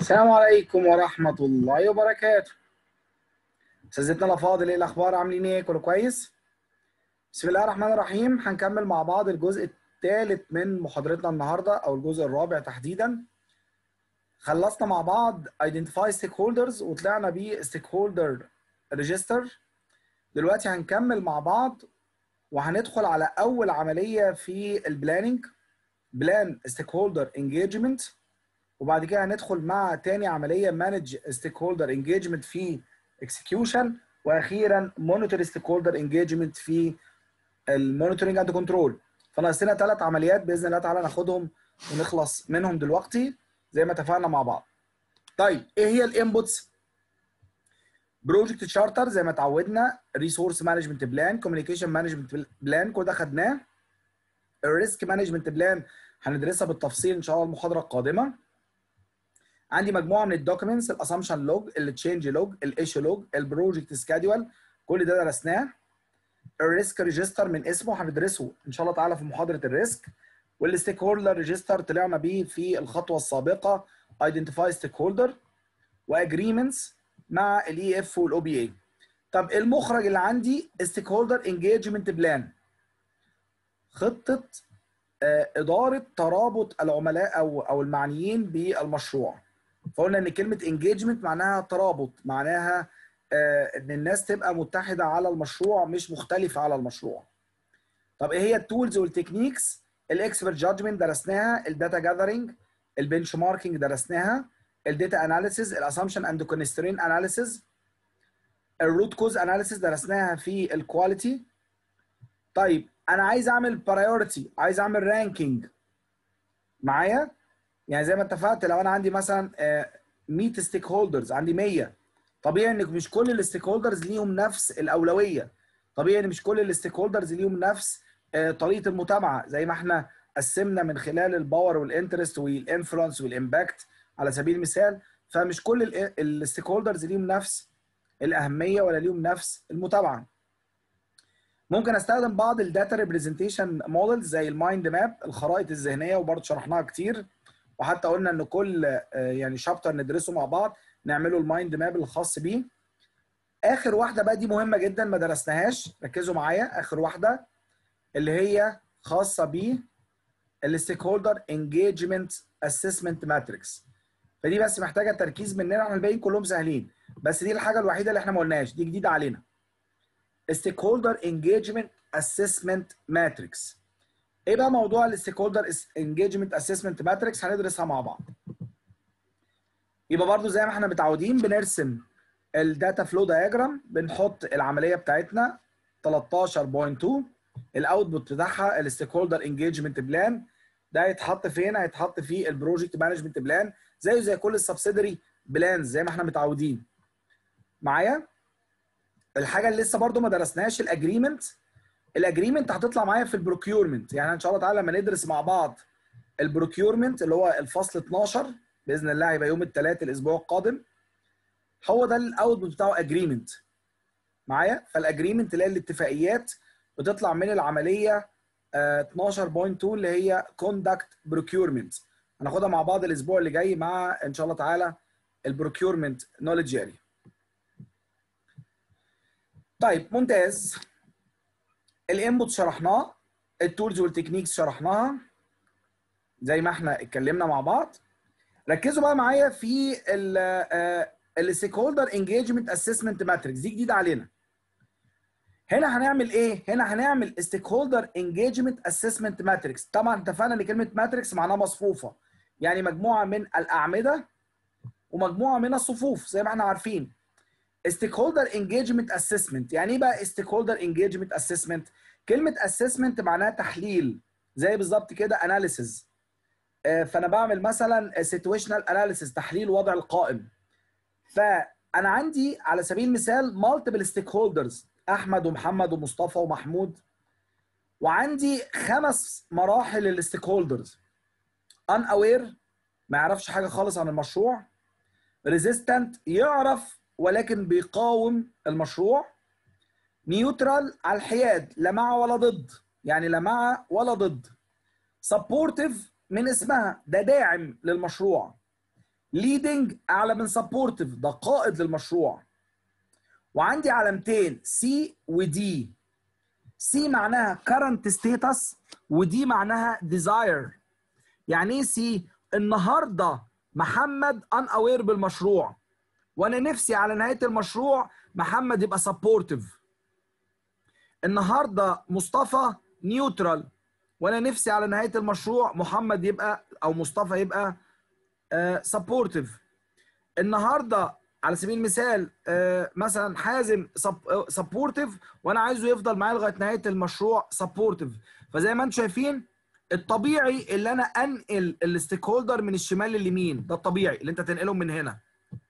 السلام عليكم ورحمة الله وبركاته. أساتذتنا الأفاضل إيه الأخبار عاملين إيه؟ كله كويس؟ بسم الله الرحمن الرحيم هنكمل مع بعض الجزء الثالث من محاضرتنا النهارده أو الجزء الرابع تحديدا. خلصنا مع بعض Identify Stakeholders وطلعنا بيه Stakeholder Register. دلوقتي هنكمل مع بعض وهندخل على أول عملية في البلاننج بلان Stakeholder Engagement وبعد كده هندخل مع تاني عمليه مانج ستيك هولدر انجيجمنت في اكسكيوشن واخيرا مونيتور ستيك هولدر انجيجمنت في المونيتورنج اند كنترول فناقص لنا ثلاث عمليات باذن الله تعالى ناخدهم ونخلص منهم دلوقتي زي ما اتفقنا مع بعض. طيب ايه هي الانبوتس؟ بروجكت تشارتر زي ما اتعودنا ريسورس مانجمنت بلان كوميونيكيشن مانجمنت بلان كل ده خدناه الريسك مانجمنت بلان هندرسها بالتفصيل ان شاء الله المحاضره القادمه عندي مجموعه من الدوكيومنتس الاسامبشن لوج التشينج لوج الايشو لوج البروجكت سكادول كل ده درسناه الريسك ريجستر من اسمه هندرسه ان شاء الله تعالى في محاضره الريسك والستيك هولدر ريجستر طلعنا بيه في الخطوه السابقه ايدنتيفاي ستيك هولدر واجريمنتس مع الاي اف والاو بي اي طب المخرج اللي عندي ستيك هولدر انجيجمنت بلان خطه اداره ترابط العملاء او او المعنيين بالمشروع فقلنا ان كلمه انجيجمنت معناها ترابط معناها ان الناس تبقى متحده على المشروع مش مختلفه على المشروع طب ايه هي التولز والتكنيكس الاكسبرت جادجمنت درسناها الداتا جاذرنج البنش ماركينج درسناها الداتا اناليسيز الاسامبشن اند كونسترين اناليسيز الروت كوز اناليسيز درسناها في الكواليتي طيب انا عايز اعمل برايورتي عايز اعمل رانكينج معايا يعني زي ما اتفقت لو انا عندي مثلا 100 ستيك هولدرز عندي 100 طبيعي ان مش كل الستيك هولدرز ليهم نفس الاولويه طبيعي ان مش كل الستيك هولدرز ليهم نفس طريقه المتابعه زي ما احنا قسمنا من خلال الباور والانترست والانفلونس والامباكت على سبيل المثال فمش كل الستيك هولدرز ليهم نفس الاهميه ولا ليهم نفس المتابعه ممكن استخدم بعض الداتا ريبريزنتيشن مودلز زي المايند ماب الخرائط الذهنيه وبرضه شرحناها كتير وحتى قلنا ان كل يعني شابتر ندرسه مع بعض نعمله المايند ماب الخاص بيه اخر واحده بقى دي مهمه جدا ما درسناهاش ركزوا معايا اخر واحده اللي هي خاصه ب الستيك هولدر انجيجمنت اسسمنت ماتريكس فدي بس محتاجه تركيز مننا احنا الباقيين كلهم سهلين بس دي الحاجه الوحيده اللي احنا ما قلناهاش دي جديده علينا stakeholder engagement assessment matrix ايه بقى موضوع الستيك هولدر انجيجمنت اسسمنت ماتريكس هندرسها مع بعض يبقى برضو زي ما احنا متعودين بنرسم الداتا فلو دايجرام بنحط العمليه بتاعتنا 13.2 الاوتبوت بتاعها الستيك هولدر انجيجمنت بلان ده هيتحط فين هيتحط في البروجكت مانجمنت بلان زيه زي كل السبسيدري بلانز زي ما احنا متعودين معايا الحاجه اللي لسه برضو ما درسناهاش الاجريمنت الاجريمنت هتطلع معايا في البروكيورمنت يعني ان شاء الله تعالى لما ندرس مع بعض البروكيورمنت اللي هو الفصل 12 باذن الله هيبقى يوم الثلاث الاسبوع القادم هو ده الاوتبوت بتاعه اجريمنت معايا فالاجريمنت اللي هي الاتفاقيات بتطلع من العمليه 12.2 اللي هي كوندكت بروكيورمنت هناخدها مع بعض الاسبوع اللي جاي مع ان شاء الله تعالى البروكيورمنت نوليدج اريا طيب ممتاز الانبوت شرحناه التولز والتكنيكس شرحناها زي ما احنا اتكلمنا مع بعض ركزوا بقى معايا في الستيك هولدر انجيجمنت اسسمنت ماتريكس دي جديده علينا هنا هنعمل ايه هنا هنعمل ستيك هولدر انجيجمنت اسسمنت ماتريكس طبعا اتفقنا ان كلمه ماتريكس معناها مصفوفه يعني مجموعه من الاعمده ومجموعه من الصفوف زي ما احنا عارفين ستيك هولدر انجيجمنت اسسمنت يعني ايه بقى ستيك هولدر انجيجمنت اسسمنت كلمه اسسمنت معناها تحليل زي بالظبط كده اناليسز فانا بعمل مثلا سيتويشنال اناليسز تحليل وضع القائم فانا عندي على سبيل المثال مالتيبل ستيك هولدرز احمد ومحمد ومصطفى ومحمود وعندي خمس مراحل للستيك هولدرز ان اوير ما يعرفش حاجه خالص عن المشروع ريزيستنت يعرف ولكن بيقاوم المشروع نيوترال على الحياد لا مع ولا ضد يعني لا مع ولا ضد سبورتيف من اسمها ده داعم للمشروع leading اعلى من supportive ده قائد للمشروع وعندي علامتين C و D C معناها current status ودي معناها desire يعني ايه C النهارده محمد unaware بالمشروع وانا نفسي على نهايه المشروع محمد يبقى supportive النهارده مصطفى نيوترال وانا نفسي على نهايه المشروع محمد يبقى او مصطفى يبقى سبورتيف النهارده على سبيل المثال آه، مثلا حازم سبورتيف وانا عايزه يفضل معايا لغايه نهايه المشروع سبورتيف فزي ما انتم شايفين الطبيعي اللي انا انقل الستيك هولدر من الشمال لليمين ده الطبيعي اللي انت تنقلهم من هنا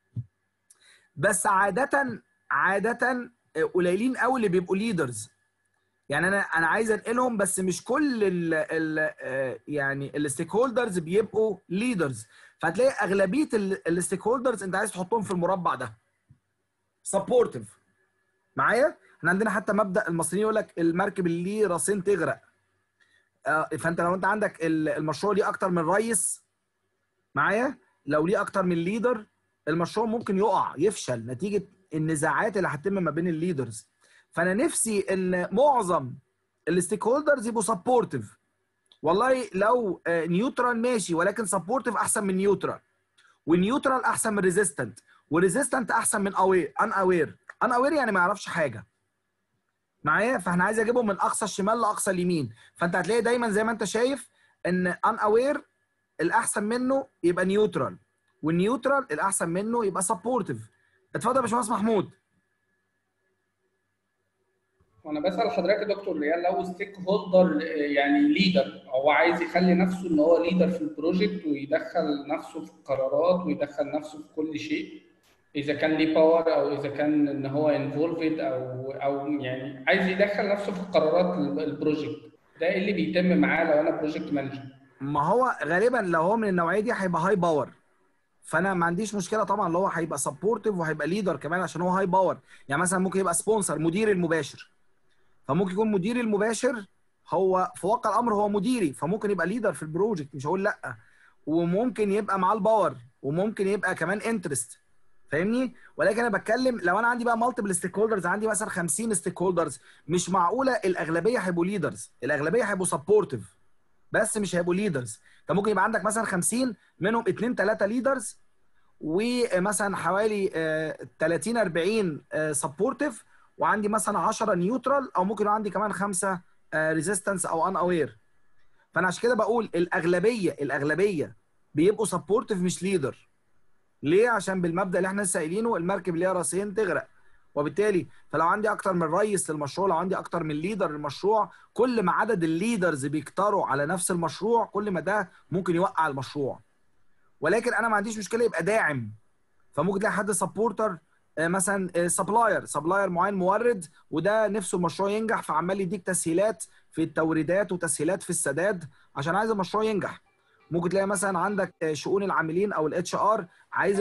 بس عاده عاده آه، قليلين قوي اللي بيبقوا ليدرز يعني انا انا عايز انقلهم بس مش كل ال ال آه، يعني الستيك هولدرز بيبقوا ليدرز فهتلاقي اغلبيه الستيك هولدرز انت عايز تحطهم في المربع ده سبورتيف معايا احنا عندنا حتى مبدا المصريين يقول لك المركب اللي ليه راسين تغرق آه، فانت لو انت عندك ال- المشروع ليه اكتر من رئيس معايا لو ليه اكتر من ليدر المشروع ممكن يقع يفشل نتيجه النزاعات اللي هتتم ما بين الليدرز فانا نفسي ان معظم الستيك هولدرز يبقوا سبورتيف والله لو نيوترال ماشي ولكن سبورتيف احسن من نيوترال ونيوترال احسن من ريزيستنت وريزيستنت احسن من اوير ان اوير ان اوير يعني ما يعرفش حاجه معايا فاحنا عايز اجيبهم من اقصى الشمال لاقصى اليمين فانت هتلاقي دايما زي ما انت شايف ان ان اوير الاحسن منه يبقى نيوترال والنيوترال الاحسن منه يبقى سبورتيف اتفضل يا باشمهندس محمود وانا بسال حضرتك يا دكتور ريال لو ستيك هولدر يعني ليدر هو عايز يخلي نفسه ان هو ليدر في البروجكت ويدخل نفسه في القرارات ويدخل نفسه في كل شيء اذا كان ليه باور او اذا كان ان هو انفولفد او او يعني عايز يدخل نفسه في قرارات البروجكت ده ايه اللي بيتم معاه لو انا بروجكت مانجر ما هو غالبا لو هو من النوعيه دي هيبقى هاي باور فانا ما عنديش مشكله طبعا اللي هو هيبقى سبورتيف وهيبقى ليدر كمان عشان هو هاي باور يعني مثلا ممكن يبقى سبونسر مدير المباشر فممكن يكون مديري المباشر هو في واقع الامر هو مديري فممكن يبقى ليدر في البروجكت مش هقول لا وممكن يبقى معاه الباور وممكن يبقى كمان انترست فاهمني ولكن انا بتكلم لو انا عندي بقى مالتيبل ستيك هولدرز عندي مثلا 50 ستيك هولدرز مش معقوله الاغلبيه هيبقوا ليدرز الاغلبيه هيبقوا سبورتيف بس مش هيبقوا ليدرز انت ممكن يبقى عندك مثلا 50 منهم 2 3 ليدرز ومثلا حوالي آه، 30 40 سبورتيف وعندي مثلا 10 نيوترال او ممكن يبقى عندي كمان خمسه ريزيستنس او ان اوير فانا عشان كده بقول الاغلبيه الاغلبيه بيبقوا سبورتيف مش ليدر ليه عشان بالمبدا اللي احنا لسه قايلينه المركب اللي ليها راسين تغرق وبالتالي فلو عندي اكتر من رئيس للمشروع لو عندي اكتر من ليدر للمشروع كل ما عدد الليدرز بيكتروا على نفس المشروع كل ما ده ممكن يوقع المشروع ولكن انا ما عنديش مشكله يبقى داعم فممكن تلاقي حد سبورتر مثلا سبلاير سبلاير معين مورد وده نفسه المشروع ينجح فعمال يديك تسهيلات في التوريدات وتسهيلات في السداد عشان عايز المشروع ينجح ممكن تلاقي مثلا عندك آه، شؤون العاملين او الاتش ار عايز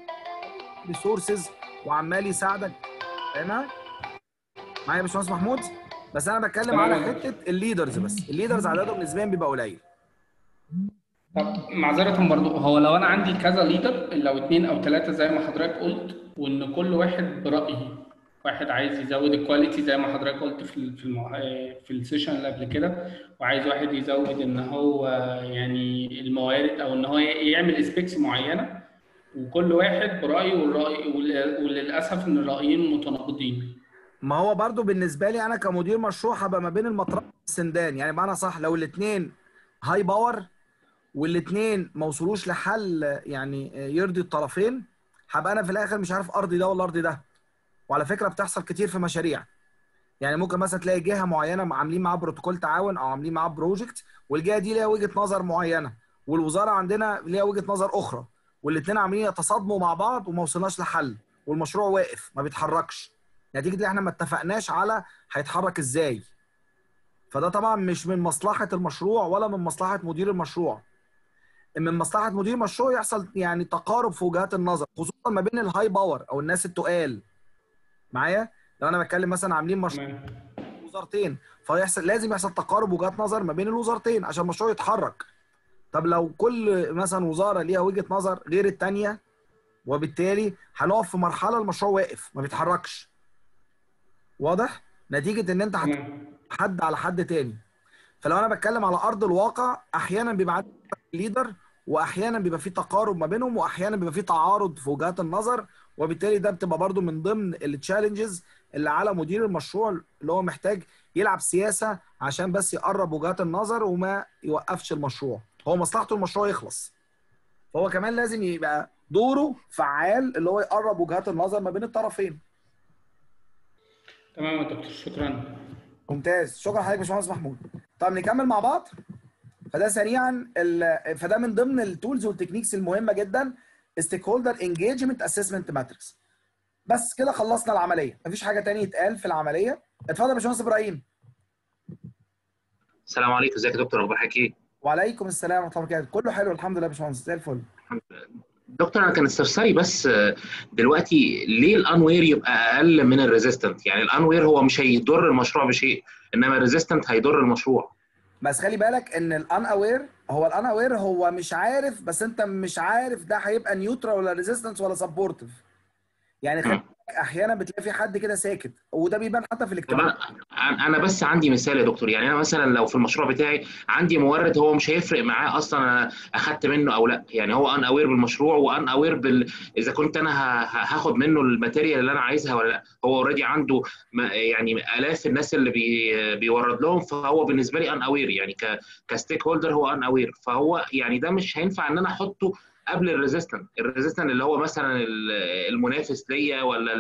ريسورسز وعمال يساعدك فاهمها؟ معايا يا باشمهندس محمود بس انا بتكلم على تمام. حته الليدرز بس الليدرز عددهم نسبيا بيبقى قليل طب معذرة برضو هو لو انا عندي كذا ليدر لو اتنين او تلاتة زي ما حضرتك قلت وان كل واحد برأيه واحد عايز يزود الكواليتي زي ما حضرتك قلت في ال- في المع... في السيشن اللي قبل كده وعايز واحد يزود ان هو يعني الموارد او ان هو يعمل سبيكس معينة وكل واحد برأيه والرأي وال- وللأسف ان الرأيين متناقضين ما هو برضو بالنسبه لي انا كمدير مشروع هبقى ما بين المطرح والسندان يعني بمعنى صح لو الاثنين هاي باور والاثنين ما وصلوش لحل يعني يرضي الطرفين هبقى انا في الاخر مش عارف ارضي ده ولا ارضي ده وعلى فكره بتحصل كتير في مشاريع يعني ممكن مثلا تلاقي جهه معينه عاملين معاها بروتوكول تعاون او عاملين معاها بروجكت والجهه دي ليها وجهه نظر معينه والوزاره عندنا ليها وجهه نظر اخرى والاثنين عاملين يتصادموا مع بعض وما وصلناش لحل والمشروع واقف ما بيتحركش نتيجه ان احنا ما اتفقناش على هيتحرك ازاي فده طبعا مش من مصلحه المشروع ولا من مصلحه مدير المشروع من مصلحه مدير المشروع يحصل يعني تقارب في وجهات النظر خصوصا ما بين الهاي باور او الناس التقال معايا لو انا بتكلم مثلا عاملين مشروع تمام وزارتين فيحصل لازم يحصل تقارب وجهات نظر ما بين الوزارتين عشان المشروع يتحرك طب لو كل مثلا وزاره ليها وجهه نظر غير الثانيه وبالتالي هنقف في مرحله المشروع واقف ما بيتحركش واضح نتيجه ان انت حد على حد تاني فلو انا بتكلم على ارض الواقع احيانا بيبقى عندي ليدر واحيانا بيبقى في تقارب ما بينهم واحيانا بيبقى في تعارض في وجهات النظر وبالتالي ده بتبقى برضو من ضمن التشالنجز اللي على مدير المشروع اللي هو محتاج يلعب سياسه عشان بس يقرب وجهات النظر وما يوقفش المشروع هو مصلحته المشروع يخلص فهو كمان لازم يبقى دوره فعال اللي هو يقرب وجهات النظر ما بين الطرفين تمام يا دكتور شكرا ممتاز شكرا حضرتك يا باشمهندس محمود طب نكمل مع بعض فده سريعا فده من ضمن التولز والتكنيكس المهمه جدا ستيك هولدر انجيجمنت اسسمنت ماتريكس بس كده خلصنا العمليه مفيش حاجه تانية يتقال في العمليه اتفضل يا باشمهندس ابراهيم السلام عليكم ازيك يا دكتور اخبار حضرتك ايه وعليكم السلام ورحمه الله وبركاته كله حلو الحمد لله يا باشمهندس زي الفل دكتور انا كان استفساري بس دلوقتي ليه الانوير يبقى اقل من الريزيستنت يعني الانوير هو مش هيضر المشروع بشيء انما الريزيستنت هيضر المشروع بس خلي بالك ان الان اوير هو الان اوير هو مش عارف بس انت مش عارف ده هيبقى نيوترال ولا ريزيستنس ولا سبورتيف يعني خلي احيانا بتلاقي في حد كده ساكت وده بيبان حتى في الاجتماع انا بس عندي مثال يا دكتور يعني انا مثلا لو في المشروع بتاعي عندي مورد هو مش هيفرق معاه اصلا انا اخدت منه او لا يعني هو ان اوير بالمشروع وان اوير بال اذا كنت انا هاخد منه الماتيريال اللي انا عايزها ولا لا هو اوريدي عنده يعني الاف الناس اللي بي بيورد لهم فهو بالنسبه لي ان اوير يعني كستيك هولدر هو ان اوير فهو يعني ده مش هينفع ان انا احطه قبل الريزيستنت الريزيستنت اللي هو مثلا المنافس ليا ولا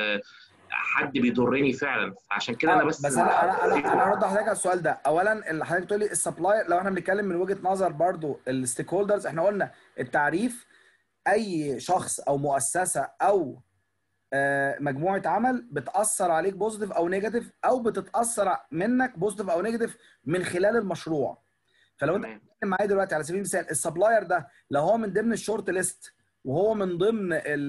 حد بيضرني فعلا عشان كده انا بس بس انا انا انا انا هرد حضرتك على السؤال ده اولا اللي حضرتك بتقول لي السبلاير لو احنا بنتكلم من وجهه نظر برضو الستيك هولدرز احنا قلنا التعريف اي شخص او مؤسسه او مجموعه عمل بتاثر عليك بوزيتيف او نيجاتيف او بتتاثر منك بوزيتيف او نيجاتيف من خلال المشروع فلو انت بتتكلم معايا دلوقتي على سبيل المثال السبلاير ده لو هو من ضمن الشورت ليست وهو من ضمن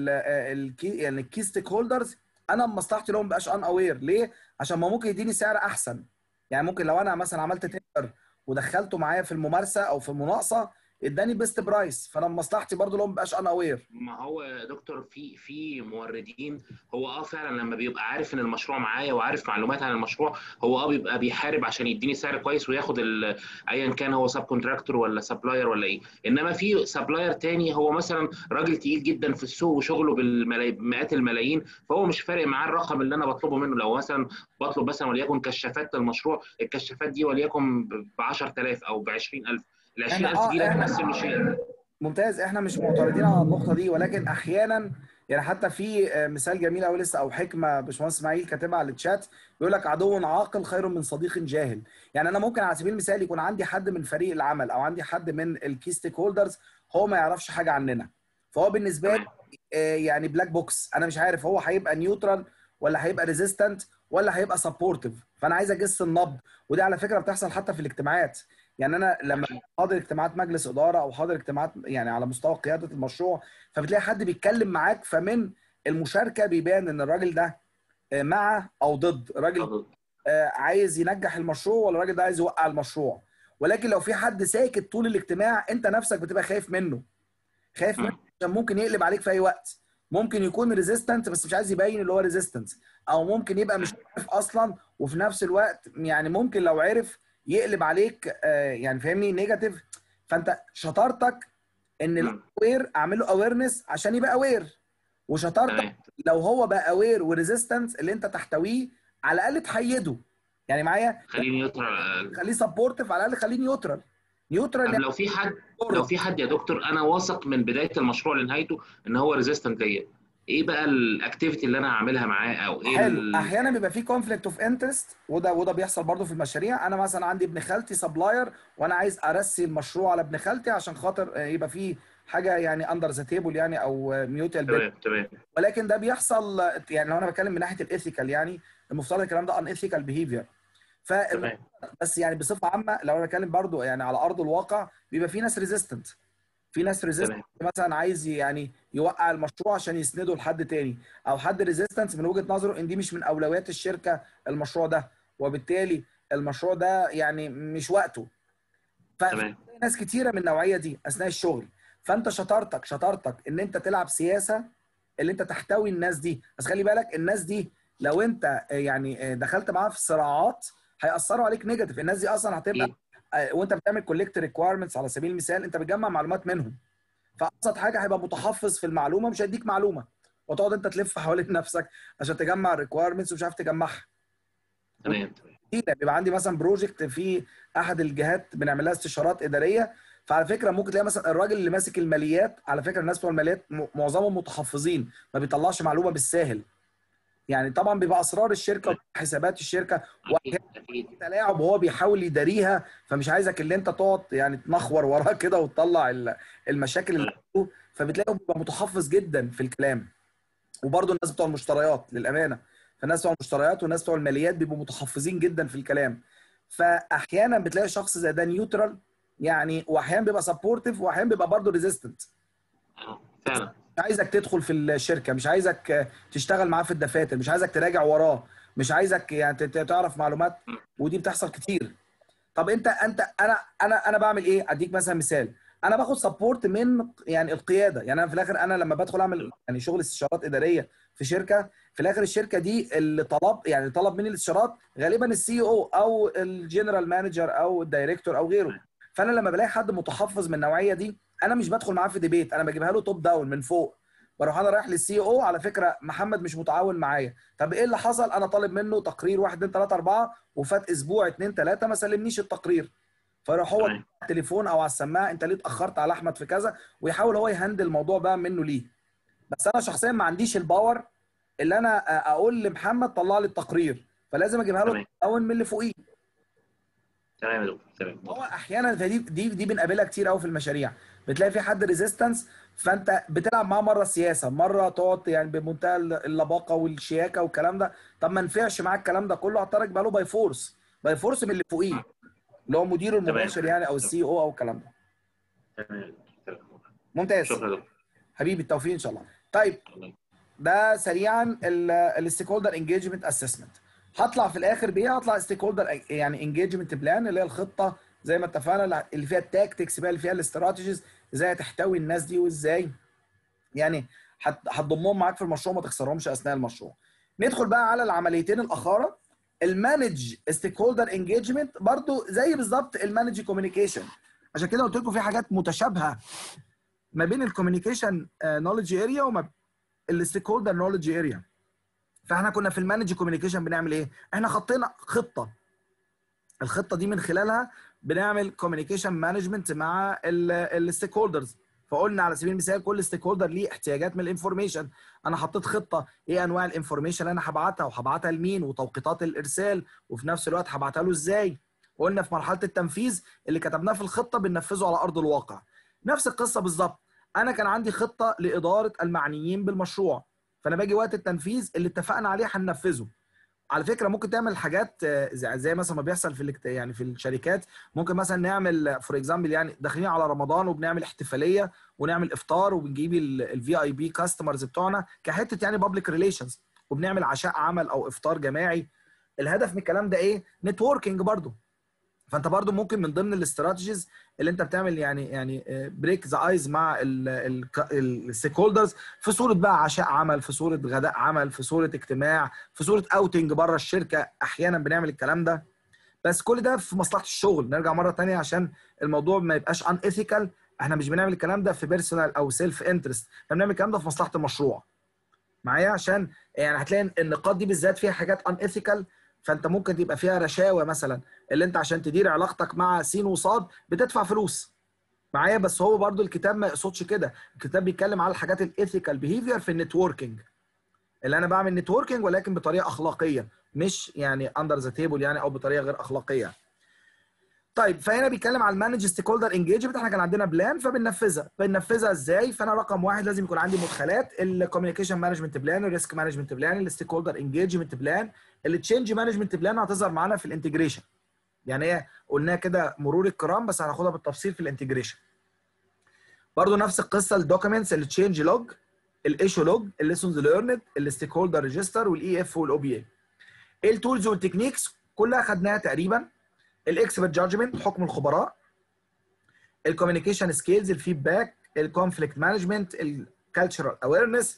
الكي يعني الكي ستيك هولدرز انا مصلحتي لو ما بقاش ان اوير ليه؟ عشان ما ممكن يديني سعر احسن يعني ممكن لو انا مثلا عملت تندر ودخلته معايا في الممارسه او في المناقصه اداني بيست برايس فانا مصلحتي برضو لو ما بقاش ان اوير ما هو يا دكتور في في موردين هو اه فعلا لما بيبقى عارف ان المشروع معايا وعارف معلومات عن المشروع هو اه بيبقى بيحارب عشان يديني سعر كويس وياخد ايا كان هو سب كونتراكتور ولا سبلاير ولا ايه انما في سبلاير تاني هو مثلا راجل تقيل جدا في السوق وشغله بالمئات الملايين فهو مش فارق معاه الرقم اللي انا بطلبه منه لو مثلا بطلب مثلا وليكن كشافات للمشروع الكشافات دي وليكن ب 10000 او ب 20000 ال 20000 دي لا تمثل له شيء ممتاز احنا مش معترضين على النقطه دي ولكن احيانا يعني حتى في مثال جميل قوي لسه او حكمه باشمهندس اسماعيل كاتبها على الشات بيقول لك عدو عاقل خير من صديق جاهل يعني انا ممكن على سبيل المثال يكون عندي حد من فريق العمل او عندي حد من الكي ستيك هولدرز هو ما يعرفش حاجه عننا فهو بالنسبه لي يعني بلاك بوكس انا مش عارف هو هيبقى نيوترال ولا هيبقى ريزيستنت ولا هيبقى سبورتيف فانا عايز اجس النبض ودي على فكره بتحصل حتى في الاجتماعات يعني انا لما حاضر اجتماعات مجلس اداره او حاضر اجتماعات يعني على مستوى قياده المشروع فبتلاقي حد بيتكلم معاك فمن المشاركه بيبان ان الراجل ده مع او ضد الراجل عايز ينجح المشروع ولا الراجل ده عايز يوقع المشروع ولكن لو في حد ساكت طول الاجتماع انت نفسك بتبقى خايف منه خايف منه عشان ممكن يقلب عليك في اي وقت ممكن يكون ريزيستنت بس مش عايز يبين اللي هو ريزيستنت او ممكن يبقى مش عارف اصلا وفي نفس الوقت يعني ممكن لو عرف يقلب عليك يعني فاهمني نيجاتيف فانت شطارتك ان الاوير اعمل له اويرنس عشان يبقى اوير وشطارتك لو هو بقى اوير وريزيستنس اللي انت تحتويه على الاقل تحيده يعني معايا خليه نيوترال خليه سبورتيف على الاقل خليه نيوترال نيوترال طب لو في حد لو في حد يا دكتور انا واثق من بدايه المشروع لنهايته ان هو ريزيستنت ليا ايه بقى الاكتيفيتي اللي انا هعملها معاه او ايه حلو ال... احيانا بيبقى في كونفليكت اوف انترست وده وده بيحصل برضو في المشاريع انا مثلا عندي ابن خالتي سبلاير وانا عايز ارسي المشروع على ابن خالتي عشان خاطر يبقى في حاجه يعني اندر ذا تيبل يعني او ميوتال تمام تمام ولكن ده بيحصل يعني لو انا بتكلم من ناحيه الايثيكال يعني المفترض الكلام ده ان ايثيكال بيهيفير ف بس يعني بصفه عامه لو انا بتكلم برضو يعني على ارض الواقع بيبقى في ناس ريزيستنت في ناس ريزيستنت مثلا عايز يعني يوقع المشروع عشان يسنده لحد تاني او حد ريزيستنس من وجهه نظره ان دي مش من اولويات الشركه المشروع ده وبالتالي المشروع ده يعني مش وقته تمام ناس كتيره من النوعيه دي اثناء الشغل فانت شطارتك شطارتك ان انت تلعب سياسه اللي انت تحتوي الناس دي بس خلي بالك الناس دي لو انت آه، يعني آه، دخلت معاها في صراعات هيأثروا عليك نيجاتيف الناس دي اصلا هتبقى أكيد. آه، وانت بتعمل كولكت ريكويرمنتس على سبيل المثال انت بتجمع معلومات منهم فابسط حاجه هيبقى متحفظ في المعلومه مش هيديك معلومه وتقعد انت تلف حوالين نفسك عشان تجمع ريكويرمنتس ومش عارف تجمعها تمام تمام كتير. بيبقى عندي مثلا بروجكت في احد الجهات بنعمل لها استشارات اداريه فعلى فكره ممكن تلاقي مثلا الراجل اللي ماسك الماليات على فكره الناس بتوع الماليات م- معظمهم متحفظين ما بيطلعش معلومه بالساهل يعني طبعا بيبقى اسرار الشركه وحسابات الشركه اكيد اكيد تلاعب وهو بيحاول يداريها فمش عايزك اللي انت تقعد يعني تنخور وراه كده وتطلع ال- المشاكل اللي عنده فبتلاقيه بيبقى متحفظ جدا في الكلام وبرضه الناس بتوع المشتريات للامانه فالناس بتوع المشتريات والناس بتوع الماليات بيبقوا متحفظين جدا في الكلام فاحيانا بتلاقي شخص زي ده نيوترال يعني واحيانا بيبقى سبورتيف واحيانا بيبقى برضه ريزيستنت آه، فعلا مش عايزك تدخل في الشركه مش عايزك تشتغل معاه في الدفاتر مش عايزك تراجع وراه مش عايزك يعني ت- تعرف معلومات ودي بتحصل كتير طب انت انت انا انا انا بعمل ايه اديك مثلا مثال انا باخد سبورت من يعني القياده يعني انا في الاخر انا لما بدخل اعمل يعني شغل استشارات اداريه في شركه في الاخر الشركه دي اللي طلب يعني طلب مني الاستشارات غالبا السي او او الجنرال مانجر او الدايركتور او غيره فانا لما بلاقي حد متحفظ من النوعيه دي انا مش بدخل معاه في ديبيت انا بجيبها له توب داون من فوق بروح انا رايح للسي او على فكره محمد مش متعاون معايا طب ايه اللي حصل انا طالب منه تقرير 1 2 3 4 وفات اسبوع 2 3 ما سلمنيش التقرير فيروح هو تمام. على التليفون او على السماعه انت ليه اتاخرت على احمد في كذا ويحاول هو يهندل الموضوع بقى منه ليه بس انا شخصيا ما عنديش الباور اللي انا اقول لمحمد طلع لي التقرير فلازم اجيبها له تمام. اول من اللي فوقيه تمام يا دكتور تمام هو احيانا فدي دي دي بنقابلها كتير قوي في المشاريع بتلاقي في حد ريزيستنس فانت بتلعب معاه مره سياسه مره تقعد يعني بمنتهى اللباقه والشياكه والكلام ده طب ما نفعش معاك الكلام ده كله هضطرك بقى له باي فورس باي فورس من اللي فوقيه اللي هو مديره المباشر يعني او السي او او الكلام ده تمام تمام. ممتاز شكرا يا دكتور حبيبي التوفيق ان شاء الله طيب الله ده سريعا الستيك هولدر انجيجمنت اسسمنت هطلع في الاخر بايه هطلع ستيك هولدر يعني انجيجمنت بلان اللي هي الخطه زي ما اتفقنا اللي فيها التاكتكس بقى اللي فيها الاستراتيجيز ازاي هتحتوي الناس دي وازاي يعني هت- هتضمهم معاك في المشروع ما تخسرهمش اثناء المشروع ندخل بقى على العمليتين الاخرى المانج ستيك هولدر انجيجمنت برضو زي بالظبط المانج كوميونيكيشن عشان كده قلت لكم في حاجات متشابهه ما بين الكوميونيكيشن نولج اريا وما الستيك هولدر نولج اريا فاحنا كنا في المانج كوميونيكيشن بنعمل ايه؟ احنا خطينا خطه الخطه دي من خلالها بنعمل كوميونيكيشن مانجمنت مع الستيك هولدرز فقلنا على سبيل المثال كل ستيك هولدر ليه احتياجات من الانفورميشن انا حطيت خطه ايه انواع الانفورميشن اللي انا هبعتها وهبعتها لمين وتوقيتات الارسال وفي نفس الوقت هبعتها له ازاي وقلنا في مرحله التنفيذ اللي كتبناه في الخطه بننفذه على ارض الواقع نفس القصه بالظبط انا كان عندي خطه لاداره المعنيين بالمشروع فانا باجي وقت التنفيذ اللي اتفقنا عليه هننفذه على فكره ممكن تعمل حاجات آه، زي زي مثلا ما بيحصل في الاكت- يعني في الشركات ممكن مثلا نعمل فور اكزامبل يعني داخلين على رمضان وبنعمل احتفاليه ونعمل افطار وبنجيب الفي اي بي كاستمرز بتوعنا كحته يعني بابليك ريليشنز وبنعمل عشاء عمل او افطار جماعي الهدف من الكلام ده ايه نتوركينج برضو فانت برضو ممكن من ضمن الاستراتيجيز اللي انت بتعمل يعني يعني بريك ذا ايز مع الستيك هولدرز في صوره بقى عشاء عمل في صوره غداء عمل في صوره اجتماع في صوره اوتنج بره الشركه احيانا بنعمل الكلام ده بس كل ده في مصلحه الشغل نرجع مره تانية عشان الموضوع ما يبقاش ان ايثيكال احنا مش بنعمل الكلام ده في بيرسونال او سيلف انترست احنا بنعمل الكلام ده في مصلحه المشروع معايا عشان يعني هتلاقي النقاط دي بالذات فيها حاجات ان ايثيكال فانت ممكن تبقى فيها رشاوى مثلا اللي انت عشان تدير علاقتك مع سين وصاد بتدفع فلوس معايا بس هو برضو الكتاب ما يقصدش كده الكتاب بيتكلم على الحاجات الايثيكال بيهيفير في النتوركينج اللي انا بعمل نتوركينج ولكن بطريقه اخلاقيه مش يعني اندر ذا تيبل يعني او بطريقه غير اخلاقيه طيب فهنا بيتكلم على المانج ستيك هولدر انجيجمنت احنا كان عندنا بلان فبننفذها بننفذها ازاي فانا رقم واحد لازم يكون عندي مدخلات الكوميونيكيشن مانجمنت بلان الريسك مانجمنت بلان الستيك هولدر انجيجمنت بلان التشينج مانجمنت بلان هتظهر معانا في الانتجريشن يعني ايه قلناها كده مرور الكرام بس هناخدها بالتفصيل في الانتجريشن برضو نفس القصه الدوكيومنتس التشينج لوج الايشو لوج الليسونز ليرند الستيك هولدر ريجستر والاي اف والاو بي اي ايه التولز والتكنيكس كلها خدناها تقريبا الاكسبرت جادجمنت حكم الخبراء الكوميونيكيشن سكيلز الفيدباك الكونفليكت مانجمنت الكالتشرال اويرنس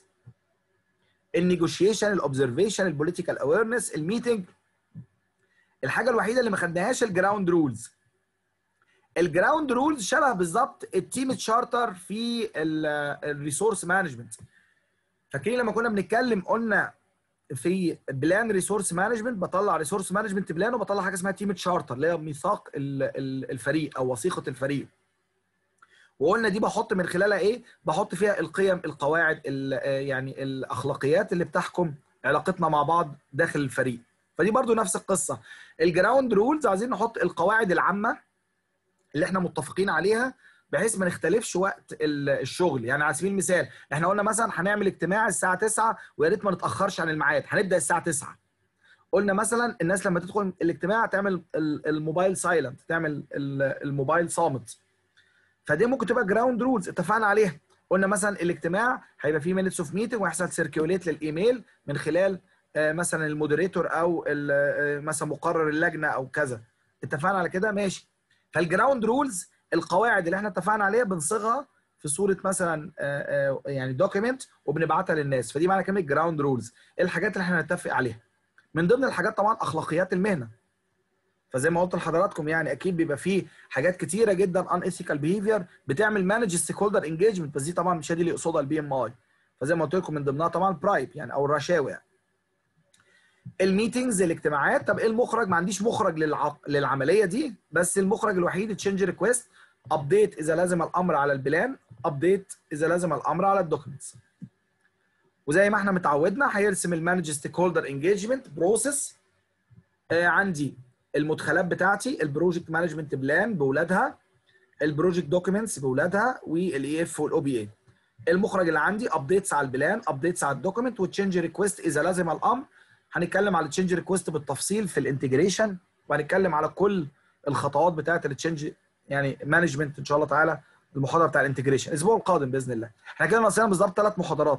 النيجوشيشن الاوبزرفيشن البوليتيكال اويرنس الميتنج الحاجه الوحيده اللي ما خدناهاش الجراوند رولز الجراوند رولز شبه بالظبط التيم تشارتر في الريسورس مانجمنت فاكرين لما كنا بنتكلم قلنا في بلان ريسورس مانجمنت بطلع ريسورس مانجمنت بلان وبطلع حاجه اسمها تيم تشارتر اللي هي ميثاق الفريق او وثيقه الفريق وقلنا دي بحط من خلالها ايه بحط فيها القيم القواعد يعني الاخلاقيات اللي بتحكم علاقتنا مع بعض داخل الفريق فدي برضو نفس القصه الجراوند رولز عايزين نحط القواعد العامه اللي احنا متفقين عليها بحيث ما نختلفش وقت الشغل يعني على سبيل المثال احنا قلنا مثلا هنعمل اجتماع الساعه 9 ويا ريت ما نتاخرش عن الميعاد هنبدا الساعه 9 قلنا مثلا الناس لما تدخل الاجتماع تعمل الموبايل سايلنت تعمل الموبايل صامت فدي ممكن تبقى جراوند رولز اتفقنا عليها قلنا مثلا الاجتماع هيبقى فيه مينتس اوف ميتنج وهيحصل سيركيوليت للايميل من خلال مثلا المودريتور او مثلا مقرر اللجنه او كذا اتفقنا على كده ماشي فالجراوند رولز القواعد اللي احنا اتفقنا عليها بنصيغها في صوره مثلا يعني دوكيمنت وبنبعتها للناس فدي معنى كلمه جراوند رولز ايه الحاجات اللي احنا نتفق عليها من ضمن الحاجات طبعا اخلاقيات المهنه فزي ما قلت لحضراتكم يعني اكيد بيبقى فيه حاجات كتيره جدا ان ايثيكال بيهيفير بتعمل مانج ستيك هولدر انجيجمنت بس دي طبعا مش هي دي اللي يقصدها البي ام اي فزي ما قلت لكم من ضمنها طبعا برايب يعني او الرشاوى يعني. الميتنجز الاجتماعات طب ايه المخرج ما عنديش مخرج للع... للعمليه دي بس المخرج الوحيد تشينج ريكويست ابديت اذا لازم الامر على البلان ابديت اذا لازم الامر على الدوكيومنتس وزي ما احنا متعودنا هيرسم المانج ستيك هولدر انجيجمنت بروسيس عندي المدخلات بتاعتي البروجكت مانجمنت بلان باولادها البروجكت دوكيومنتس باولادها والاي اف والاو بي اي المخرج اللي عندي ابديتس على البلان ابديتس على الدوكيومنت وتشينج ريكويست اذا لازم الامر هنتكلم على التشينج ريكويست بالتفصيل في الانتجريشن وهنتكلم على كل الخطوات بتاعه التشينج يعني مانجمنت ان شاء الله تعالى المحاضره بتاع الانتجريشن الاسبوع القادم باذن الله احنا كده ناقصنا بالظبط ثلاث محاضرات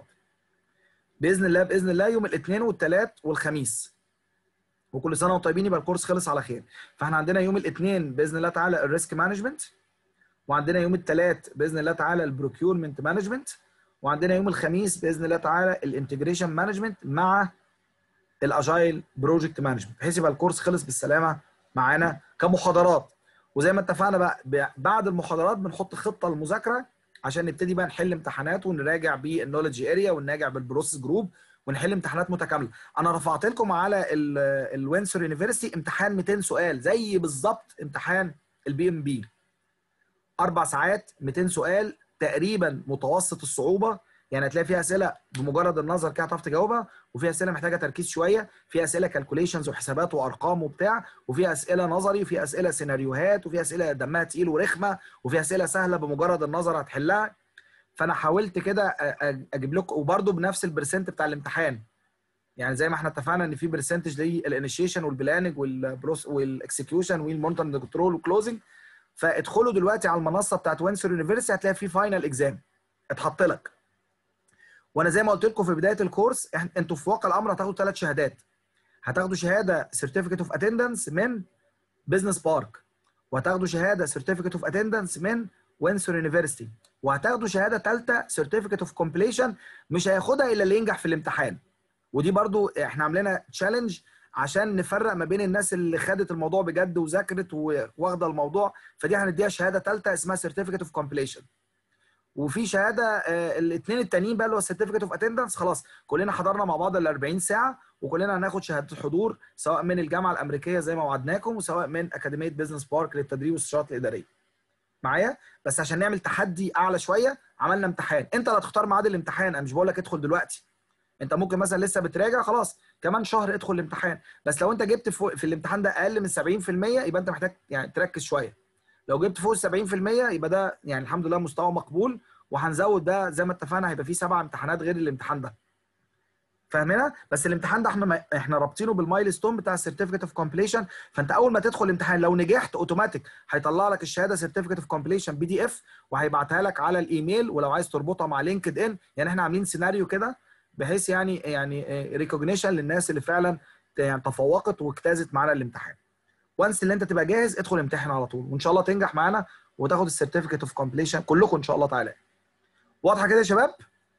باذن الله باذن الله يوم الاثنين والثلاث والخميس وكل سنه وانتم طيبين يبقى الكورس خلص على خير فاحنا عندنا يوم الاثنين باذن الله تعالى الريسك مانجمنت وعندنا يوم الثلاث باذن الله تعالى البروكيورمنت مانجمنت وعندنا يوم الخميس باذن الله تعالى الانتجريشن مانجمنت مع الاجايل بروجكت مانجمنت بحيث يبقى الكورس خلص بالسلامه معانا كمحاضرات وزي ما اتفقنا بقى بعد المحاضرات بنحط خطه للمذاكره عشان نبتدي بقى نحل امتحانات ونراجع بالنولج اريا ونراجع بالبروسيس جروب ونحل امتحانات متكامله انا رفعت لكم على الوينسور يونيفرستي امتحان 200 سؤال زي بالظبط امتحان البي ام بي اربع ساعات 200 سؤال تقريبا متوسط الصعوبه يعني هتلاقي فيها اسئله بمجرد النظر كده هتعرف تجاوبها وفي اسئله محتاجه تركيز شويه في اسئله كالكوليشنز وحسابات وارقام وبتاع وفي اسئله نظري وفي اسئله سيناريوهات وفي اسئله دمها تقيل ورخمه وفي اسئله سهله بمجرد النظر هتحلها فانا حاولت كده اجيب لكم وبرده بنفس البرسنت بتاع الامتحان يعني زي ما احنا اتفقنا ان في برسنتج للانيشيشن والبلاننج والبروس والاكسكيوشن والمونتن كنترول والكلوزنج فادخلوا دلوقتي على المنصه بتاعت وينسور يونيفرسيتي هتلاقي في فاينل اكزام اتحط لك وانا زي ما قلت لكم في بدايه الكورس انتوا في واقع الامر هتاخدوا ثلاث شهادات هتاخدوا شهاده سيرتيفيكت اوف اتندنس من بزنس بارك وهتاخدوا شهاده سيرتيفيكت اوف اتندنس من وينسور يونيفرسيتي وهتاخدوا شهاده ثالثه سيرتيفيكت اوف كومبليشن مش هياخدها الا اللي ينجح في الامتحان ودي برضو احنا عاملينها تشالنج عشان نفرق ما بين الناس اللي خدت الموضوع بجد وذاكرت واخده الموضوع فدي هنديها شهاده ثالثه اسمها سيرتيفيكت اوف كومبليشن وفي شهاده الاثنين التانيين بقى اللي هو السيرتيفيكت اوف اتندنس خلاص كلنا حضرنا مع بعض ال 40 ساعه وكلنا هناخد شهاده الحضور سواء من الجامعه الامريكيه زي ما وعدناكم وسواء من اكاديميه بزنس بارك للتدريب والاستشارات الاداريه معايا بس عشان نعمل تحدي اعلى شويه عملنا امتحان انت اللي هتختار ميعاد الامتحان انا مش بقول لك ادخل دلوقتي انت ممكن مثلا لسه بتراجع خلاص كمان شهر ادخل الامتحان بس لو انت جبت في الامتحان ده اقل من 70% يبقى انت محتاج يعني تركز شويه لو جبت فوق ال 70% يبقى ده يعني الحمد لله مستوى مقبول وهنزود ده زي ما اتفقنا هيبقى فيه سبع امتحانات غير الامتحان ده فاهمينها بس الامتحان ده احنا احنا رابطينه بالمايل ستون بتاع السيرتيفيكت اوف كومبليشن فانت اول ما تدخل الامتحان لو نجحت اوتوماتيك هيطلع لك الشهاده سيرتيفيكت اوف كومبليشن بي دي اف وهيبعتها لك على الايميل ولو عايز تربطها مع لينكد ان يعني احنا عاملين سيناريو كده بحيث يعني يعني ريكوجنيشن للناس اللي فعلا يعني تفوقت واجتازت معانا الامتحان وانس اللي انت تبقى جاهز ادخل امتحن على طول وان شاء الله تنجح معانا وتاخد السيرتيفيكت اوف كومبليشن كلكم ان شاء الله تعالى واضحه كده يا شباب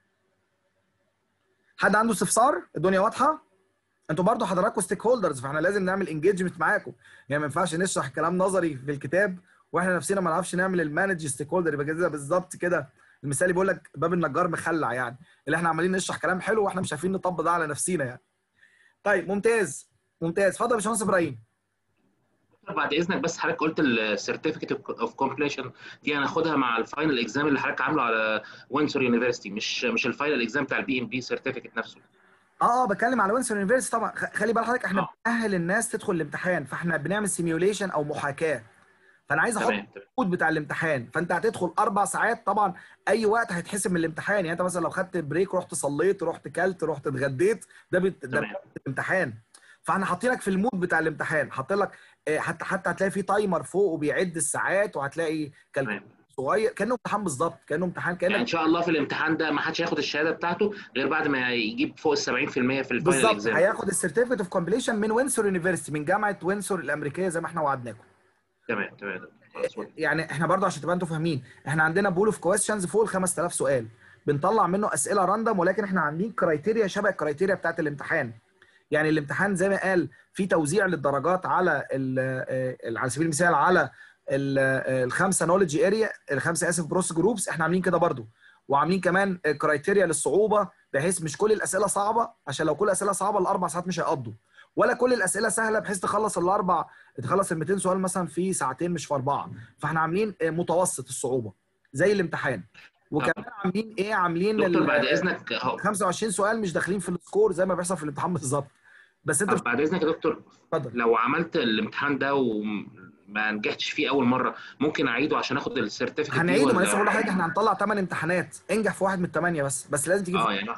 حد عنده استفسار الدنيا واضحه انتوا برضو حضراتكم ستيك هولدرز فاحنا لازم نعمل انجيجمنت معاكم يعني ما ينفعش نشرح كلام نظري في الكتاب واحنا نفسنا ما نعرفش نعمل المانج ستيك هولدر يبقى كده بالظبط كده المثال بيقول لك باب النجار مخلع يعني اللي احنا عمالين نشرح كلام حلو واحنا مش عارفين نطبق ده على نفسينا يعني طيب ممتاز ممتاز اتفضل يا باشمهندس ابراهيم بعد اذنك بس حضرتك قلت السيرتيفيكت اوف كومبليشن دي هناخدها مع الفاينل اكزام اللي حضرتك عامله على وينسور يونيفرستي مش مش الفاينل اكزام بتاع البي ام بي سيرتيفيكت نفسه اه اه بتكلم على وينسون يونيفرستي طبعا خ- خلي بال حضرتك احنا آه. بنأهل الناس تدخل الامتحان فاحنا بنعمل سيميوليشن او محاكاه فانا عايز احط تمام تمام الكود بتاع الامتحان فانت هتدخل اربع ساعات طبعا اي وقت هيتحسب من الامتحان يعني انت مثلا لو خدت بريك رحت صليت رحت كلت رحت اتغديت ده بت... ده تمام. الامتحان فاحنا حاطينك في المود بتاع الامتحان حاطين لك آه، حتى حتى هتلاقي في تايمر فوق وبيعد الساعات وهتلاقي كالكوليتر تمام صغير كانه امتحان بالظبط كانه امتحان يعني ان كانك شاء الله في الامتحان ده ما حدش هياخد الشهاده بتاعته غير بعد ما يجيب فوق ال 70% في الفاينل بالظبط اكزام هياخد السيرتيفيكت اوف كومبليشن من وينسور يونيفرستي من جامعه وينسور الامريكيه زي ما احنا وعدناكم تمام تمام خلاص واضح. يعني احنا برضه عشان تبقى انتوا فاهمين احنا عندنا بول اوف كويستشنز فوق ال 5000 سؤال بنطلع منه اسئله راندوم ولكن احنا عاملين كرايتيريا شبه الكرايتيريا بتاعت الامتحان يعني الامتحان زي ما قال في توزيع للدرجات على ال- آه، على سبيل المثال على ال- آه، الخمسه نولج اريا الخمسه اسف بروس جروبس احنا عاملين كده برضه وعاملين كمان كرايتيريا للصعوبه بحيث مش كل الاسئله صعبه عشان لو كل الاسئله صعبه الاربع ساعات مش هيقضوا ولا كل الاسئله سهله بحيث تخلص الاربع تخلص ال 200 سؤال مثلا في ساعتين مش في اربعه فاحنا عاملين آه، متوسط الصعوبه زي الامتحان وكمان عاملين ايه عاملين دكتور ال- بعد اذنك اهو 25 سؤال مش داخلين في السكور زي ما بيحصل في الامتحان بالظبط بس انت طب بعد اذنك يا دكتور اتفضل لو عملت الامتحان ده وما نجحتش فيه اول مره ممكن اعيده عشان اخد السيرتيفيكت دي هنعيده ما ولا- لسه بقول لحضرتك احنا هنطلع 8 امتحانات انجح في واحد من الثمانيه بس بس لازم تجيب اه يعني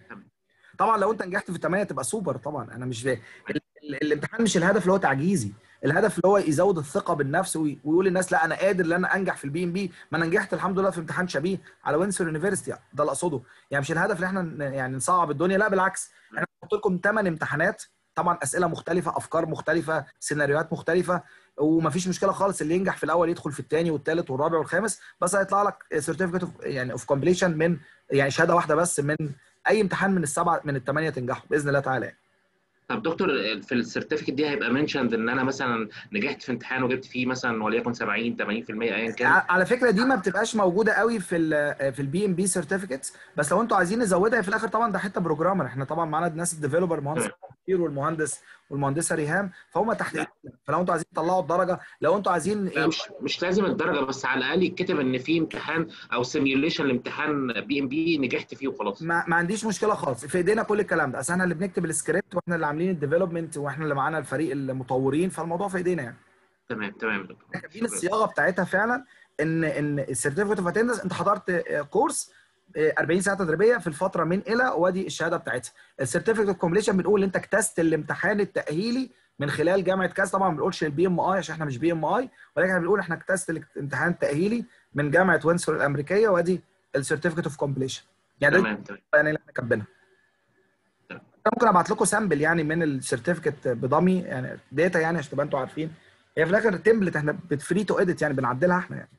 طبعا لو انت نجحت في الثمانيه تبقى سوبر طبعا انا مش ال- ال- الامتحان مش الهدف اللي هو تعجيزي الهدف اللي هو يزود الثقه بالنفس وي- ويقول للناس لا انا قادر ان انا انجح في البي ام بي ما انا نجحت الحمد لله في امتحان شبيه على وينسور يونيفرستي ده اللي اقصده يعني مش الهدف ان احنا ن- يعني نصعب الدنيا لا بالعكس احنا بنحط لكم 8 امتحانات طبعا اسئله مختلفه افكار مختلفه سيناريوهات مختلفه ومفيش مشكله خالص اللي ينجح في الاول يدخل في الثاني والثالث والرابع والخامس بس هيطلع لك سيرتيفيكت يعني اوف كومبليشن من يعني شهاده واحده بس من اي امتحان من السبعه من الثمانيه تنجحوا باذن الله تعالى طب دكتور في السيرتيفيكت دي هيبقى منشند ان انا مثلا نجحت في امتحان وجبت فيه مثلا وليكن 70 80% ايا كان ع- على فكره دي ما بتبقاش موجوده قوي في ال في البي ام بي سيرتيفيكتس بس لو انتوا عايزين نزودها في الاخر طبعا ده حته بروجرامر احنا طبعا معانا ناس الديفلوبر مهندس كتير والمهندس والمهندسه ريهام فهم تحت إيدنا. فلو انتوا عايزين تطلعوا الدرجه لو انتوا عايزين لا مش مش لازم الدرجه بس على الاقل يتكتب ان في امتحان او سيميوليشن لامتحان بي ام بي نجحت فيه وخلاص ما, ما عنديش مشكله خالص في ايدينا كل الكلام ده اصل احنا اللي بنكتب السكريبت واحنا اللي عاملين الديفلوبمنت واحنا اللي معانا الفريق المطورين فالموضوع في ايدينا يعني تمام تمام يا دكتور كاتبين الصياغه بتاعتها فعلا ان ان السيرتيفيكت اوف اتندنس انت حضرت آه، كورس آه، 40 ساعه تدريبيه في الفتره من الى وادي الشهاده بتاعتها السيرتيفيكت اوف كومبليشن بنقول انت اجتزت الامتحان التاهيلي من خلال جامعه كاس طبعا ما بنقولش البي ام اي عشان احنا مش بي ام اي ولكن احنا بنقول احنا اجتزت الامتحان التاهيلي من جامعه وينسور الامريكيه وادي السيرتيفيكت اوف كومبليشن يعني ده تمام تمام يعني اللي احنا كاتبينها تمام. أنا ممكن ابعت لكم سامبل يعني من السيرتيفيكت بدامي يعني داتا يعني عشان تبقى انتوا عارفين هي في الاخر تمبلت احنا بتفري تو اديت يعني بنعدلها احنا يعني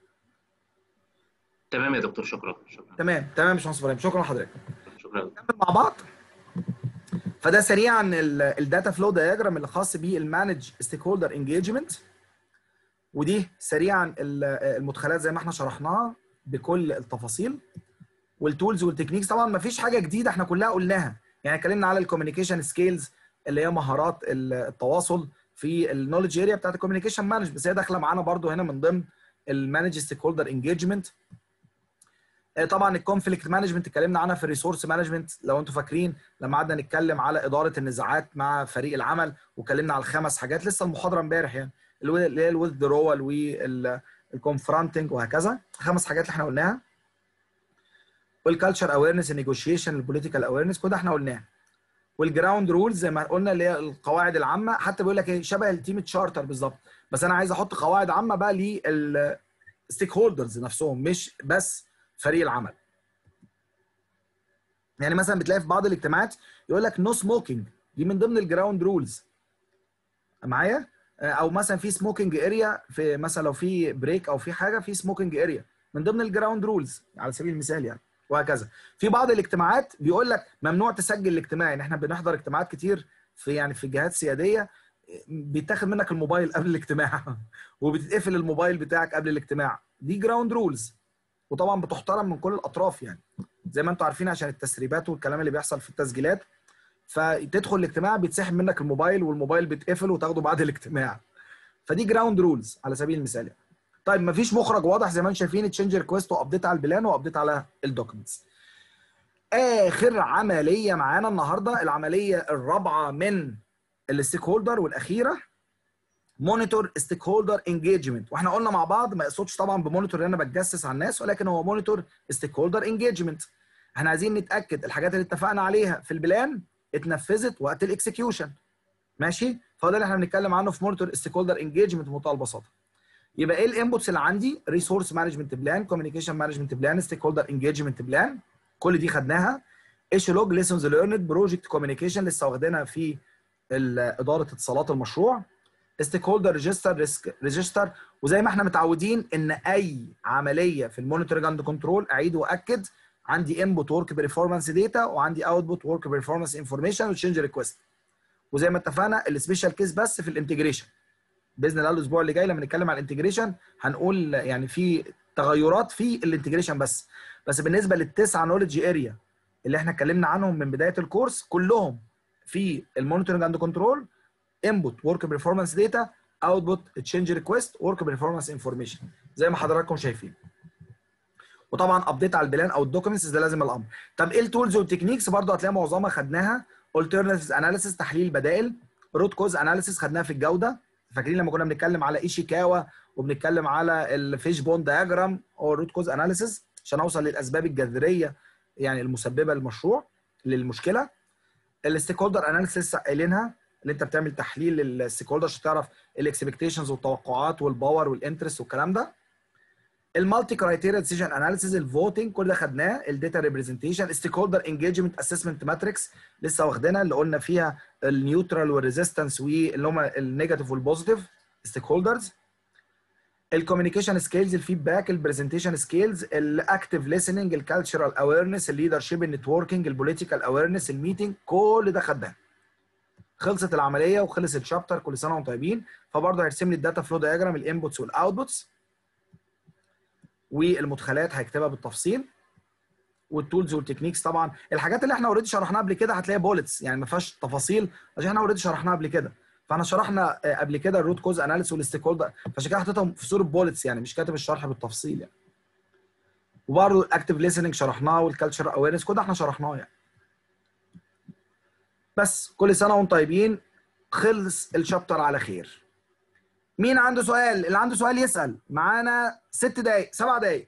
تمام يا دكتور شكرا شكرا تمام تمام يا باشمهندس ابراهيم شكرا لحضرتك شكرا نكمل مع بعض فده سريعا الداتا فلو دايجرام اللي خاص بالمانج ستيك هولدر انجيجمنت ودي سريعا ال- المدخلات زي ما احنا شرحناها بكل التفاصيل والتولز والتكنيكس طبعا ما فيش حاجه جديده احنا كلها قلناها يعني اتكلمنا على الكوميونيكيشن سكيلز اللي هي مهارات التواصل في النولج اريا بتاعت الكوميونيكيشن مانج بس هي داخله معانا برضو هنا من ضمن المانج ستيك هولدر انجيجمنت طبعا الكونفليكت مانجمنت اتكلمنا عنها في الريسورس مانجمنت لو انتم فاكرين لما قعدنا نتكلم على اداره النزاعات مع فريق العمل واتكلمنا على الخمس حاجات لسه المحاضره امبارح يعني اللي هي الويذرول والكونفرونتنج وهكذا خمس حاجات اللي احنا قلناها والكالتشر اويرنس النيجوشيشن البوليتيكال اويرنس كل ده احنا قلناه والجراوند رولز زي ما قلنا اللي هي القواعد العامه حتى بيقول لك ايه شبه التيم تشارتر بالظبط بس انا عايز احط قواعد عامه بقى للستيك هولدرز نفسهم مش بس فريق العمل يعني مثلا بتلاقي في بعض الاجتماعات يقول لك نو سموكينج دي من ضمن الجراوند رولز معايا او مثلا في سموكينج اريا في مثلا لو في بريك او في حاجه في سموكينج اريا من ضمن الجراوند رولز على سبيل المثال يعني وهكذا في بعض الاجتماعات بيقول لك ممنوع تسجل الاجتماع يعني احنا بنحضر اجتماعات كتير في يعني في الجهات السياديه بيتاخد منك الموبايل قبل الاجتماع وبتتقفل الموبايل بتاعك قبل الاجتماع دي جراوند رولز وطبعا بتحترم من كل الاطراف يعني زي ما انتم عارفين عشان التسريبات والكلام اللي بيحصل في التسجيلات فتدخل الاجتماع بيتسحب منك الموبايل والموبايل بيتقفل وتاخده بعد الاجتماع فدي جراوند رولز على سبيل المثال يعني. طيب مفيش مخرج واضح زي ما انتم شايفين تشينج ريكويست وابديت على البلان وابديت على الدوكيومنتس اخر عمليه معانا النهارده العمليه الرابعه من الستيك هولدر والاخيره مونيتور ستيك هولدر انجيجمنت واحنا قلنا مع بعض ما يقصدش طبعا بمونيتور ان انا بتجسس على الناس ولكن هو مونيتور ستيك هولدر انجيجمنت احنا عايزين نتاكد الحاجات اللي اتفقنا عليها في البلان اتنفذت وقت الاكسكيوشن ماشي فهو ده اللي احنا بنتكلم عنه في مونيتور ستيك هولدر انجيجمنت بمنتهى البساطه يبقى ايه الانبوتس اللي عندي ريسورس مانجمنت بلان كوميونيكيشن مانجمنت بلان ستيك هولدر انجيجمنت بلان كل دي خدناها ايش لوج ليسونز ليرند بروجكت كوميونيكيشن لسه واخدينها في اداره اتصالات المشروع ستيك هولدر ريجستر ريجستر وزي ما احنا متعودين ان اي عمليه في المونيتورنج اند كنترول اعيد واكد عندي انبوت ورك برفورمانس داتا وعندي اوتبوت ورك برفورمانس انفورميشن وتشينج ريكويست وزي ما اتفقنا السبيشال كيس بس في الانتجريشن باذن الله الاسبوع اللي جاي لما نتكلم عن الانتجريشن هنقول يعني في تغيرات في الانتجريشن بس بس بالنسبه للتسعه نولج اريا اللي احنا اتكلمنا عنهم من بدايه الكورس كلهم في المونيتورنج اند كنترول انبوت ورك برفورمانس داتا اوتبوت تشينج ريكويست ورك برفورمانس انفورميشن زي ما حضراتكم شايفين وطبعا ابديت على البلان او الدوكيومنتس ده لازم الامر طب ايه التولز والتكنيكس برضه هتلاقي معظمها خدناها alternatives اناليسيس تحليل بدائل روت كوز اناليسيس خدناها في الجوده فاكرين لما كنا بنتكلم على ايشيكاوا وبنتكلم على الفيش بون دايجرام او الروت كوز اناليسيس عشان اوصل للاسباب الجذريه يعني المسببه للمشروع للمشكله الستيك هولدر اناليسيس قايلينها اللي انت بتعمل تحليل للستيك هولدر عشان تعرف الاكسبكتيشنز والتوقعات والباور والانترست والكلام ده المالتي كرايتيريا ديسيجن اناليسيز الفوتنج كل ده خدناه الداتا ريبريزنتيشن ستيك هولدر انجيجمنت اسسمنت ماتريكس لسه واخدينها اللي قلنا فيها النيوترال والريزيستنس واللي هم النيجاتيف والبوزيتيف ستيك هولدرز الكوميونيكيشن سكيلز الفيدباك البرزنتيشن سكيلز الاكتيف ليسننج الكالتشرال اويرنس الليدرشيب النتوركينج البوليتيكال اويرنس الميتنج كل ده خدناه خلصت العمليه وخلص الشابتر كل سنه وانتم طيبين فبرضه هيرسم لي الداتا فلو دايجرام الانبوتس والاوتبوتس والمدخلات هيكتبها بالتفصيل والتولز والتكنيكس طبعا الحاجات اللي احنا اوريدي شرحناها قبل كده هتلاقي بولتس يعني ما فيهاش تفاصيل عشان احنا اوريدي شرحناها قبل كده فاحنا شرحنا قبل كده الروت كوز اناليسيس والستيك هولدر فعشان كده حطيتهم في صوره بولتس يعني مش كاتب الشرح بالتفصيل يعني وبرضه الاكتيف ليسننج شرحناه والكالتشر اويرنس كل ده احنا شرحناه يعني بس كل سنه وانتم طيبين خلص الشابتر على خير مين عنده سؤال اللي عنده سؤال يسال معانا ست دقايق سبع دقايق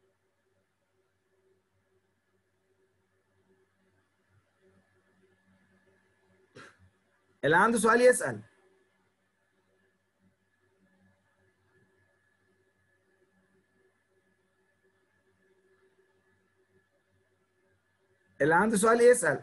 اللي عنده سؤال يسال اللي عنده سؤال يسال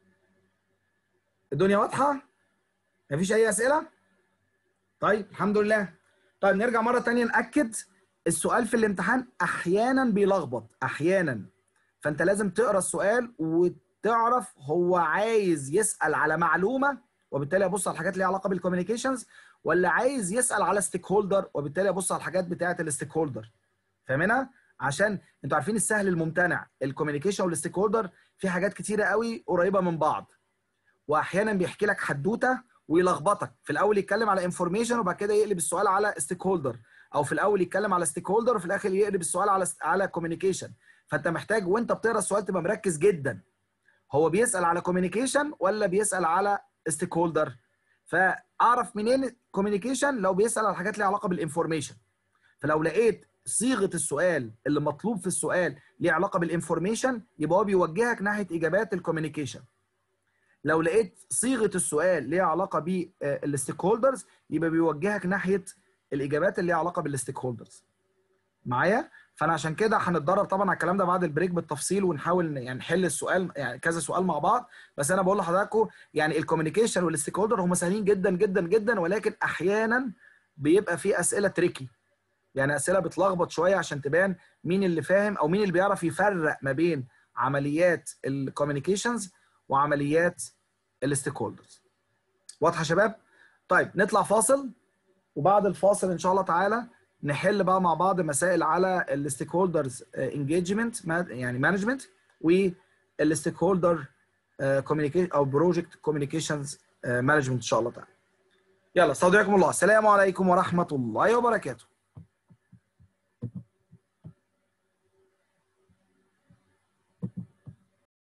الدنيا واضحه مفيش اي اسئله طيب الحمد لله طيب نرجع مره تانية ناكد السؤال في الامتحان احيانا بيلخبط احيانا فانت لازم تقرا السؤال وتعرف هو عايز يسال على معلومه وبالتالي ابص على الحاجات اللي ليها علاقه بالكوميونيكيشنز ولا عايز يسال على ستيك هولدر وبالتالي ابص على الحاجات بتاعه الستيك هولدر فاهمينها عشان انتوا عارفين السهل الممتنع الكوميونيكيشن والستيك هولدر في حاجات كتيره قوي قريبه من بعض واحيانا بيحكي لك حدوته ويلخبطك في الاول يتكلم على انفورميشن وبعد كده يقلب السؤال على ستيك هولدر او في الاول يتكلم على ستيك هولدر وفي الاخر يقلب السؤال على على كوميونيكيشن فانت محتاج وانت بتقرا السؤال تبقى مركز جدا هو بيسال على كوميونيكيشن ولا بيسال على ستيك هولدر فاعرف منين كوميونيكيشن لو بيسال على حاجات ليها علاقه بالانفورميشن فلو لقيت صيغه السؤال اللي مطلوب في السؤال ليه علاقه بالانفورميشن يبقى هو بيوجهك ناحيه اجابات الكوميونيكيشن لو لقيت صيغه السؤال ليها علاقه بالستيك هولدرز يبقى بيوجهك ناحيه الاجابات اللي ليها علاقه بالستيك هولدرز معايا فانا عشان كده هنتدرب طبعا على الكلام ده بعد البريك بالتفصيل ونحاول يعني نحل السؤال يعني كذا سؤال مع بعض بس انا بقول لحضراتكم يعني الكوميونيكيشن والستيك هولدر هم سهلين جدا جدا جدا ولكن احيانا بيبقى في اسئله تريكي يعني اسئله بتلخبط شويه عشان تبان مين اللي فاهم او مين اللي بيعرف يفرق ما بين عمليات الكوميونيكيشنز وعمليات الستيك هولدرز واضحه يا شباب طيب نطلع فاصل وبعد الفاصل ان شاء الله تعالى نحل بقى مع بعض مسائل على الستيك هولدرز انجيجمنت يعني مانجمنت والستيك هولدر كوميونيكيشن او بروجكت كوميونيكيشنز مانجمنت ان شاء الله تعالى يلا استودعكم الله السلام عليكم ورحمه الله وبركاته